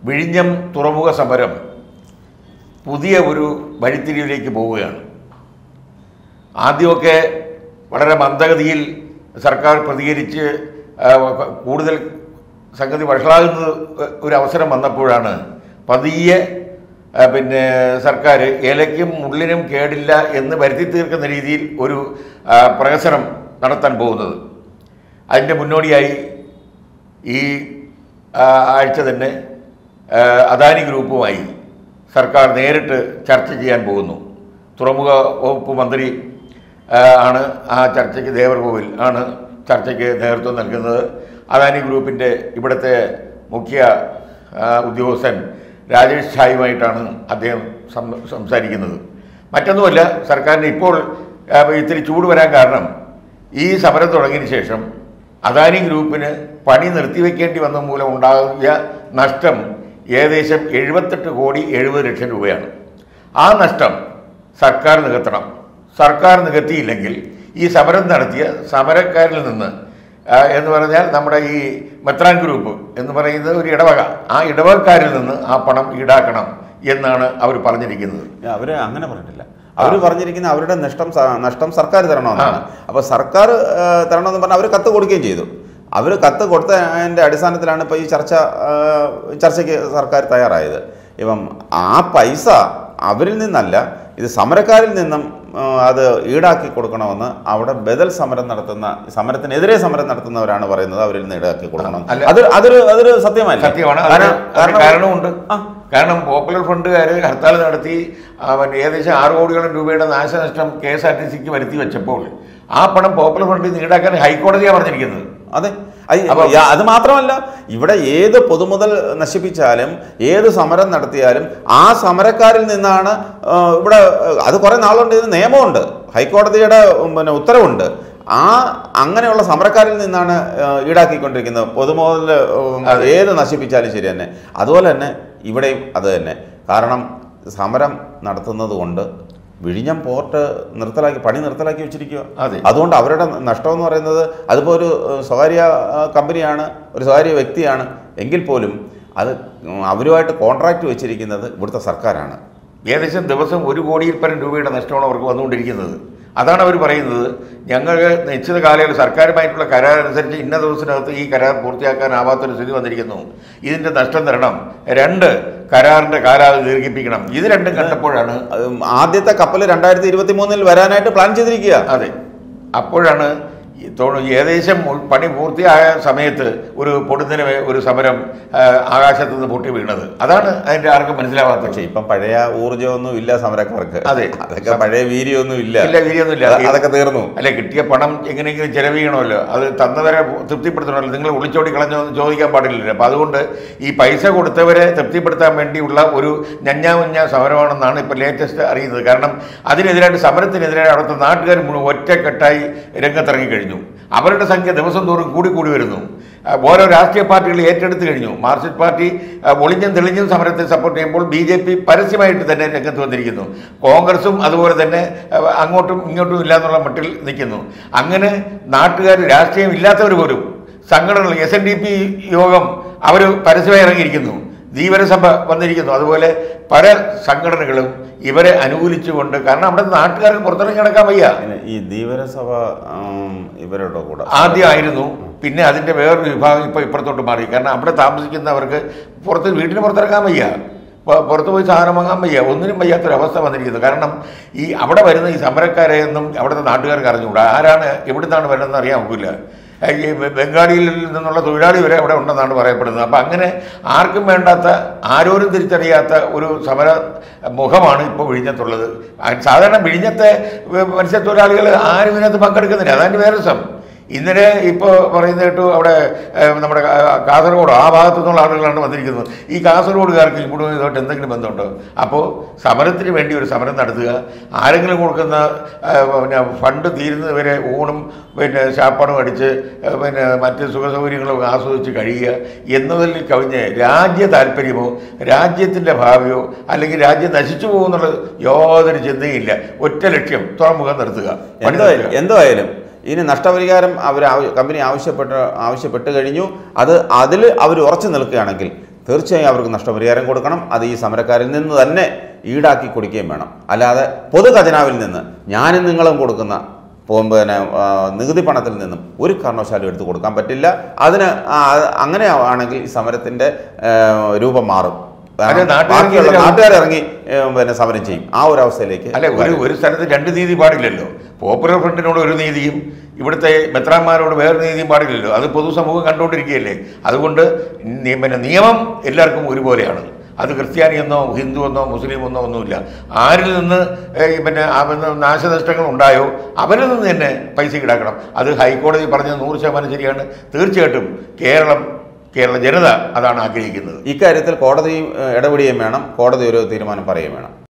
വിഴിഞ്ഞം തുറമുഖ സമരം പുതിയ ഒരു വഴിത്തിരിവിലേക്ക് പോവുകയാണ് ആദ്യമൊക്കെ വളരെ മന്ദഗതിയിൽ സർക്കാർ പ്രതികരിച്ച് ആ, കൂടുതൽ സംഗതി വഷളാകുന്ന ഒരു അവസരം വന്നപ്പോഴാണ് പതിയെ ആ, പിന്നെ സർക്കാർ ഇലയ്ക്കും മുള്ളിനും കേടില്ല എന്ന് വരുത്തി തീർക്കുന്ന രീതിയിൽ ഒരു ആ, പ്രഹസനം നടത്താൻ പോകുന്നത് അതിൻ്റെ മുന്നോടിയായി ഈ ആ, ആഴ്ച തന്നെ ആ, അദാനി ഗ്രൂപ്പുമായി സർക്കാർ നേരിട്ട് ചർച്ച ചെയ്യാൻ പോകുന്നു തുറമുഖ വകുപ്പ് മന്ത്രി ആ, ആണ് ആ ചർച്ചയ്ക്ക് ദേവർകോവിൽ ആണ് ചർച്ചയ്ക്ക് നേതൃത്വം നൽകുന്നത് അദാനി ഗ്രൂപ്പിൻ്റെ ഇവിടുത്തെ മുഖ്യ ആ, ഉദ്യോഗസ്ഥൻ രാജേഷ് ഷായുമായിട്ടാണ് അദ്ദേഹം സം- സംസാരിക്കുന്നത് മറ്റൊന്നുമല്ല സർക്കാരിന് ഇപ്പോൾ ആ, ഇത്തിരി ചൂട് വരാൻ കാരണം ഈ സമരം തുടങ്ങിയതിന് ശേഷം അദാനി ഗ്രൂപ്പിന് പണി നിർത്തിവെക്കേണ്ടി വന്ന മൂലം ഉണ്ടാകിയ നഷ്ടം ഏകദേശം എഴുപത്തെട്ട് കോടി എഴുപത് ലക്ഷം രൂപയാണ് ആ നഷ്ടം സർക്കാർ നികത്തണം സർക്കാർ നികത്തിയില്ലെങ്കിൽ ഈ സമരം നടത്തിയ സമരക്കാരിൽ നിന്ന് ആ, എന്ന് പറഞ്ഞാൽ നമ്മുടെ ഈ മെത്രാൻ ഗ്രൂപ്പ് എന്ന് പറയുന്നത് ഒരു ഇടവക ആ ഇടവകക്കാരിൽ നിന്ന് ആ പണം ഈടാക്കണം എന്നാണ് അവർ പറഞ്ഞിരിക്കുന്നത് അവര് അങ്ങനെ പറഞ്ഞിട്ടില്ല അവർ പറഞ്ഞിരിക്കുന്ന അവരുടെ നഷ്ടം സ- നഷ്ടം സർക്കാർ തരണമെന്നാണ് അപ്പോൾ സർക്കാർ ആ, തരണമെന്ന് പറഞ്ഞാൽ അവർ കത്ത് കൊടുക്കുകയും ചെയ്തു അവർ കത്ത് കൊടുത്തതിൻ്റെ അടിസ്ഥാനത്തിലാണ് ഇപ്പോൾ ഈ ചർച്ച ആ, ചർച്ചയ്ക്ക് സർക്കാർ തയ്യാറായത് ഇപ്പം ആ പൈസ അവരിൽ നിന്നല്ല ഇത് സമരക്കാരിൽ നിന്നും ആ, അത് ഈടാക്കി കൊടുക്കണമെന്ന് അവിടെ ബദൽ സമരം നടത്തുന്ന സമരത്തിനെതിരെ സമരം നടത്തുന്നവരാണ് പറയുന്നത് അവരിൽ നിന്ന് ഈടാക്കി കൊടുക്കണം അല്ല. അത് അതൊരു അതൊരു സത്യമല്ല സത്യമാണ് അതിന് കാരണം- അതിന് കാരണം കാരണമുണ്ട് ആ. കാരണം പോപ്പുലർ ഫണ്ടുകാർ ഹർത്താൽ നടത്തി അവൻ ഏകദേശം ആറ് കോടിയോളം രൂപയുടെ നാശനഷ്ടം കെ എസ് ആർ ടി സിക്ക് വരുത്തി വെച്ചപ്പോൾ ആ പണം പോപ്പുലർ ഫണ്ടിൽ നിന്ന് ഈടാക്കാൻ ഹൈക്കോടതിയാണ് പറഞ്ഞിരിക്കുന്നത് അതെ അത് അപ്പം- യാ- അത് മാത്രമല്ല ഇവിടെ ഏത് പൊതുമുതൽ നശിപ്പിച്ചാലും ഏത് സമരം നടത്തിയാലും ആ സമരക്കാരിൽ നിന്നാണ് ആ, ഇവിടെ അത് കുറേ നാളുണ്ട് ഇതിന് നിയമമുണ്ട് ഹൈക്കോടതിയുടെ ഉം, പിന്നെ ഉത്തരവുണ്ട് ആ അങ്ങനെയുള്ള സമരക്കാരിൽ നിന്നാണ് ആ, ഈടാക്കിക്കൊണ്ടിരിക്കുന്നത് പൊതുമുതൽ ഉം, ഏത് നശിപ്പിച്ചാലും ശരി തന്നെ അതുപോലെ തന്നെ ഇവിടെയും അത് തന്നെ കാരണം സമരം നടത്തുന്നത് കൊണ്ട് വിഴിഞ്ഞം പോർട്ട് നിർത്തലാക്കി പണി നിർത്തലാക്കി വെച്ചിരിക്കുക അതെ. അതുകൊണ്ട് അവരുടെ നഷ്ടം എന്ന് പറയുന്നത് അതിപ്പോൾ ഒരു ഏഹ്, സ്വകാര്യ ആ, കമ്പനിയാണ് ഒരു സ്വകാര്യ വ്യക്തിയാണ് എങ്കിൽ പോലും അത് ഉം, അവരുമായിട്ട് കോൺട്രാക്റ്റ് വെച്ചിരിക്കുന്നത് ഇവിടുത്തെ സർക്കാരാണ് ഏകദേശം ദിവസം ഒരു കോടിയിൽ പരം രൂപയുടെ നഷ്ടമാണ് അവർക്ക് വന്നുകൊണ്ടിരിക്കുന്നത് അതാണ് അവർ പറയുന്നത് ഞങ്ങൾ നിശ്ചിത കാലയളവ് സർക്കാരുമായിട്ടുള്ള കരാർ അനുസരിച്ച് ഇന്ന ദിവസത്തിനകത്ത് ഈ കരാർ പൂർത്തിയാക്കാനാവാത്തൊരു സ്ഥിതി വന്നിരിക്കുന്നു ഇതിൻ്റെ നഷ്ടം തരണം രണ്ട് കരാറിൻ്റെ കാലാവധി ദീർഘിപ്പിക്കണം ഇത് രണ്ടും കണ്ടപ്പോഴാണ് അത് ആദ്യത്തെ കപ്പൽ രണ്ടായിരത്തി ഇരുപത്തി മൂന്നിൽ വരാനായിട്ട് പ്ലാൻ ചെയ്തിരിക്കുക അതെ അപ്പോഴാണ് ഈ തോണു ഏകദേശം ഉൾ- പണി പൂർത്തിയായ സമയത്ത് ഒരു പൊടുന്നനെ ഒരു സമരം ആ, ആകാശത്ത് നിന്ന് പൊട്ടി വീണത് അതാണ് അതിൻ്റെ ആർക്കും മനസ്സിലാവാത്തത് പക്ഷെ ഇപ്പം പഴയ ഊർജ്ജമൊന്നും ഇല്ല സമരക്കാർക്ക് അതെ. അതൊക്കെ പഴയ വീര്യമൊന്നും ഇല്ല ഇല്ല വീര്യമൊന്നുമില്ല അ- അതൊക്കെ തീർന്നു അല്ലെ കിട്ടിയ പണം എങ്ങനെയെങ്കിലും ചെലവ് ചെയ്യണമല്ലോ അത് തന്നവരെ തൃപ്തിപ്പെടുത്തണമല്ലോ നിങ്ങൾ ഒളിച്ചോടി കളഞ്ഞോ എന്ന് ചോദിക്കാൻ പാടില്ലല്ലോ അപ്പം അതുകൊണ്ട് ഈ പൈസ കൊടുത്തവരെ തൃപ്തിപ്പെടുത്താൻ വേണ്ടിയുള്ള ഒരു ഞഞ്ഞാമുഞ്ഞ സമരമാണെന്നാണ് ഇപ്പോൾ ലേറ്റസ്റ്റ് അറിയുന്നത് കാരണം അതിനെതിരായിട്ട് സമരത്തിനെതിരായി അവിടുത്തെ നാട്ടുകാർ മുഴുവൻ ഒറ്റക്കെട്ടായി രംഗത്തിറങ്ങി കഴിഞ്ഞു അവരുടെ സംഖ്യ ദിവസം തോറും കൂടി കൂടി വരുന്നു ആ, ഓരോ രാഷ്ട്രീയ പാർട്ടികൾ ഏറ്റെടുത്ത് കഴിഞ്ഞു മാർക്സിസ്റ്റ് പാർട്ടി ആ, ഒളിഞ്ഞും തെളിഞ്ഞും സമരത്തെ സപ്പോർട്ട് ചെയ്യുമ്പോൾ ബി ജെ പി പരസ്യമായിട്ട് തന്നെ രംഗത്ത് വന്നിരിക്കുന്നു കോൺഗ്രസും അതുപോലെ തന്നെ ആ, അങ്ങോട്ടും ഇങ്ങോട്ടും ഇല്ല എന്നുള്ള മട്ടിൽ നിൽക്കുന്നു അങ്ങനെ നാട്ടുകാർ രാഷ്ട്രീയം ഇല്ലാത്തവർ പോലും സംഘടനകൾ എസ് എൻ ഡി പി യോഗം അവർ പരസ്യമായി ഇറങ്ങിയിരിക്കുന്നു ധീവരസഭ വന്നിരിക്കുന്നു അതുപോലെ പല സംഘടനകളും ഇവരെ അനുകൂലിച്ചുകൊണ്ട് കാരണം അവിടെ നാട്ടുകാർക്ക് പുറത്തിറങ്ങി നടക്കാൻ വയ്യ പിന്നെ ഈ ധീവരസഭ ഉം, ഇവരുടെ കൂടെ ആദ്യമായിരുന്നു പിന്നെ അതിൻ്റെ വേറൊരു വിഭാഗം ഇപ്പോൾ ഇപ്പുറത്തോട്ട് മാറി കാരണം അവിടെ താമസിക്കുന്നവർക്ക് പുറത്ത് വീട്ടിന് പുറത്തിറങ്ങാൻ വയ്യ പ- പുറത്ത് പോയി സാധനം വാങ്ങാൻ വയ്യ ഒന്നിനും വയ്യാത്തൊരവസ്ഥ വന്നിരിക്കുന്നു കാരണം ഈ അവിടെ വരുന്ന ഈ സമരക്കാരെ ഒന്നും അവിടുത്തെ നാട്ടുകാർക്ക് അറിഞ്ഞുകൂടാ ആരാണ് എവിടുന്നാണ് വരുന്നതെന്ന് അറിയാൻ ഒക്കില്ല ഈ ബെ- ബംഗാളിയിൽ നിന്നുള്ള തൊഴിലാളി വരെ അവിടെ ഉണ്ടെന്നാണ് പറയപ്പെടുന്നത് അപ്പം അങ്ങനെ ആർക്കും വേണ്ടാത്ത ആരോരും തിരിച്ചറിയാത്ത ഒരു സമര മുഖമാണ് ഇപ്പോൾ വിഴിഞ്ഞത്തുള്ളത് ആ, സാധാരണ വിഴിഞ്ഞത്തെ വ- മത്സ്യത്തൊഴിലാളികൾ ആരും ഇതിനകത്ത് പങ്കെടുക്കുന്നില്ല അതാണ് വേറെ രസം ഇന്നലെ ഇപ്പോൾ പറയുന്ന കേട്ടു അവിടെ ഏഹ്, നമ്മുടെ കാ- കാസർഗോഡ് ആ ഭാഗത്തു നിന്നുള്ള ആളുകളാണ് വന്നിരിക്കുന്നത് ഈ കാസർഗോഡുകാർക്ക് ഇവിടെ ഇതുമായിട്ട് എന്തെങ്കിലും ബന്ധമുണ്ടോ അപ്പോൾ സമരത്തിന് വേണ്ടി ഒരു സമരം നടത്തുക ആരെങ്കിലും കൊടുക്കുന്ന ഏഹ്, പിന്നെ ഫണ്ട് തീരുന്നതുവരെ ഊണും പിന്നെ ശാപ്പാടും അടിച്ച് ഏഹ്, പിന്നെ മറ്റ് സുഖസൗകര്യങ്ങളും ആസ്വദിച്ച് കഴിയുക എന്നതിൽ കവിഞ്ഞ് രാജ്യ താല്പര്യമോ രാജ്യത്തിൻ്റെ ഭാവിയോ അല്ലെങ്കിൽ രാജ്യം നശിച്ചു പോകുന്നുള്ളത് യാതൊരു ചിന്തയില്ല ഒറ്റ ലക്ഷ്യം തുറമുഖം നിർത്തുക പണി എന്തോ നിർത്തുക. എന്തോ ആയാലും ഇനി നഷ്ടപരിഹാരം അവർ കമ്പനി ആവശ്യപ്പെട്ട് ആവശ്യപ്പെട്ട് കഴിഞ്ഞു അത് അതിൽ അവർ ഉറച്ചു നിൽക്കുകയാണെങ്കിൽ തീർച്ചയായും അവർക്ക് നഷ്ടപരിഹാരം കൊടുക്കണം അത് ഈ സമരക്കാരിൽ നിന്ന് തന്നെ ഈടാക്കി കൊടുക്കുകയും വേണം അല്ലാതെ പൊതു ഖജനാവിൽ നിന്ന് ഞാനും നിങ്ങളും കൊടുക്കുന്ന പോ- പിന്നെ ആ, നികുതി പണത്തിൽ നിന്നും ഒരു കാരണവശാലും എടുത്തു കൊടുക്കാൻ പറ്റില്ല അതിന് ആ, അങ്ങനെ ആണെങ്കിൽ ഈ സമരത്തിന്റെ ആ, രൂപം മാറും അതെ, നാട്ടുകാർക്ക് ബാക്കിയുള്ള ഇതിനകം- നാട്ടുകാർ ഇറങ്ങി ഏ, പിന്നെ സമരം ചെയ്യും ആ ഒരു അവസ്ഥയിലേക്ക് അല്ല ഒരു ഒരു സ്ഥലത്ത് രണ്ട് നീതി പാടില്ലല്ലോ പോപ്പുലർ ഫ്രണ്ടിനോട് ഒരു നീതിയും ഇവിടുത്തെ മെത്രാന്മാരോട് വേറെ നീതിയും പാടില്ലല്ലോ അത് പൊതുസമൂഹം കണ്ടുകൊണ്ടിരിക്കുകയല്ലേ അതുകൊണ്ട് നി- പിന്നെ നിയമം എല്ലാവർക്കും ഒരുപോലെയാണ് അത് ക്രിസ്ത്യാനിയെന്നോ ഹിന്ദു എന്നോ മുസ്ലിം എന്നോ ഒന്നുമില്ല ആരിൽ നിന്ന് ഏഹ്, പിന്നെ അവന് നാശനഷ്ടങ്ങൾ ഉണ്ടായോ അവരിൽ നിന്ന് തന്നെ പൈസ ഈടാക്കണം അത് ഹൈക്കോടതി പറഞ്ഞത് നൂറ് ശതമാനം ശരിയാണ് തീർച്ചയായിട്ടും കേരളം കേരള ജനത അതാണ് ആഗ്രഹിക്കുന്നത് ഇക്കാര്യത്തിൽ കോടതി ഏ, ഇടപെടുകയും വേണം കോടതി ഒരു തീരുമാനം പറയുകയും വേണം